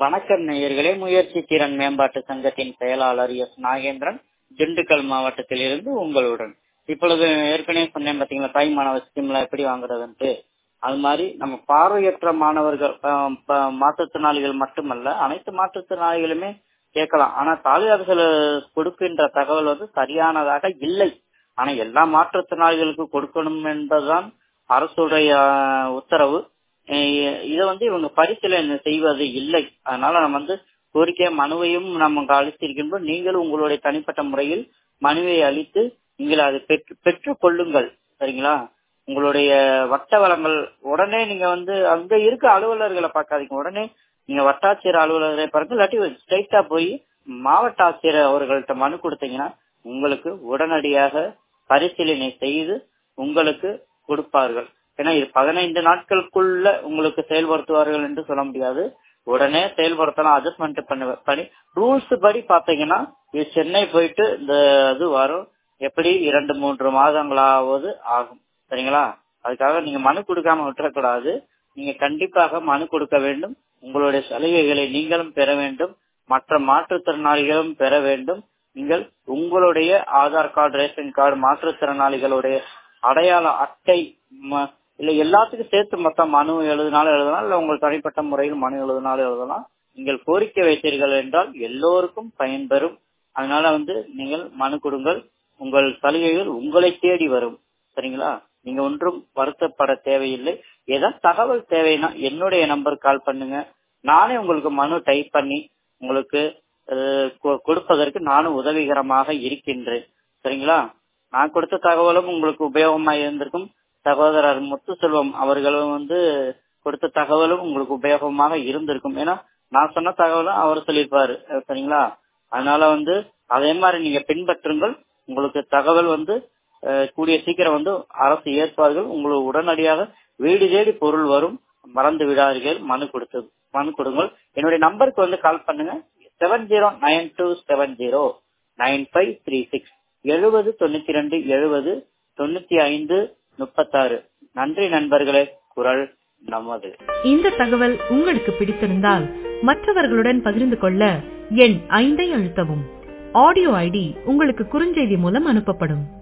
வணக்கம் நேயர்களே முயற்சி திறன் மேம்பாட்டு சங்கத்தின் செயலாளர் எஸ் நாகேந்திரன் திண்டுக்கல் மாவட்டத்தில் இருந்து உங்களுடன் இப்பொழுது ஏற்கனவே சொன்னேன் பாத்தீங்களா தாய் மாணவர் ஸ்கீம்ல எப்படி வாங்குறதுன்ட்டு அது மாதிரி நம்ம பார்வையற்ற மாணவர்கள் ஆஹ் ப- மாற்றுத்திறனாளிகள் மட்டுமல்ல அனைத்து மாற்றுத்திறனாளிகளுமே கேட்கலாம் ஆனா தாலுகா ஆபீஸ்ல கொடுக்கின்ற தகவல் வந்து சரியானதாக இல்லை ஆனா எல்லா மாற்றுத்திறனாளிகளுக்கும் கொடுக்கணும் என்பதுதான் அரசுடைய ஆஹ், உத்தரவு அஹ் இதை வந்து இவங்க பரிசீலனை செய்வது இல்லை அதனால நம்ம வந்து கோரிக்கை மனுவையும் நம்ம அளித்திருக்கின்றோம் நீங்களும் உங்களுடைய தனிப்பட்ட முறையில் மனுவை அளித்து நீங்கள் அதை பெற்று பெற்றுக் கொள்ளுங்கள் சரிங்களா உங்களுடைய வட்ட வளங்கள் உடனே நீங்க வந்து அங்க இருக்க அலுவலர்களை பார்க்காதீங்க உடனே நீங்க வட்டாட்சியர் அலுவலரை பாருங்க இல்லாட்டி ஸ்ட்ரைட்டா போய் மாவட்ட ஆட்சியர் அவர்கள்ட்ட மனு கொடுத்தீங்கன்னா உங்களுக்கு உடனடியாக பரிசீலனை செய்து உங்களுக்கு கொடுப்பார்கள் ஏன்னா இது பதினைந்து நாட்களுக்குள்ள உங்களுக்கு செயல்படுத்துவார்கள் என்று சொல்ல முடியாது உடனே செயல்படுத்தலாம் அட்ஜஸ்ட்மெண்ட் பண்ண பண்ணி ரூல்ஸ் படி பாத்தீங்கன்னா இது சென்னை போயிட்டு இந்த இது வரும் எப்படி இரண்டு மூன்று மாதங்களாவது ஆகும் சரிங்களா அதுக்காக நீங்க மனு கொடுக்காம விட்டுறக்கூடாது நீங்க கண்டிப்பாக மனு கொடுக்க வேண்டும் உங்களுடைய சலுகைகளை நீங்களும் பெற வேண்டும் மற்ற மாற்றுத்திறனாளிகளும் பெற வேண்டும் நீங்கள் உங்களுடைய ஆதார் கார்டு ரேஷன் கார்டு மாற்றுத்திறனாளிகளுடைய அடையாள அட்டை ம- இல்ல எல்லாத்துக்கும் சேர்த்து மொத்தம் மனு எழுதினாலும் எழுதலாம் இல்ல உங்கள் தனிப்பட்ட முறையில் மனு எழுதினாலும் எழுதலாம் நீங்கள் கோரிக்கை வைத்தீர்கள் என்றால் எல்லோருக்கும் பயன்பெறும் அதனால வந்து நீங்கள் மனு கொடுங்கள் உங்கள் சலுகைகள் உங்களை தேடி வரும் சரிங்களா நீங்க ஒன்றும் வருத்தப்பட தேவையில்லை ஏதாவது தகவல் தேவைன்னா என்னுடைய நம்பர் கால் பண்ணுங்க நானே உங்களுக்கு மனு டைப் பண்ணி உங்களுக்கு அஹ், கொ- கொடுப்பதற்கு நானும் உதவிகரமாக இருக்கின்றேன் சரிங்களா நான் கொடுத்த தகவலும் உங்களுக்கு உபயோகமா இருந்திருக்கும் சகோதரர் முத்துசெல்வம் அவர்களும் வந்து கொடுத்த தகவலும் உங்களுக்கு உபயோகமாக இருந்திருக்கும் ஏன்னா நான் சொன்ன தகவலும் அவர் சொல்லியிருப்பாரு அஹ் சரிங்களா அதனால வந்து அதே மாதிரி நீங்க பின்பற்றுங்கள் உங்களுக்கு தகவல் வந்து அஹ், கூடிய சீக்கிரம் வந்து அரசு ஏற்பார்கள் உங்களுக்கு உடனடியாக வீடு தேடி பொருள் வரும் மறந்து விடாதீர்கள் மனு கொடுத்து மனு கொடுங்கள் என்னுடைய நம்பருக்கு வந்து கால் பண்ணுங்க seven zero nine two seven zero nine five three six எழுபது தொண்ணூத்தி ரெண்டு எழுபது தொண்ணூத்தி ஐந்து முப்பத்தாறு நன்றி நண்பர்களே குரல் நமது இந்த தகவல் உங்களுக்கு பிடித்திருந்தால் மற்றவர்களுடன் பகிர்ந்து கொள்ள எண் ஐந்தை அழுத்தவும் ஆடியோ ஐடி உங்களுக்கு குறுஞ்செய்தி மூலம் அனுப்பப்படும்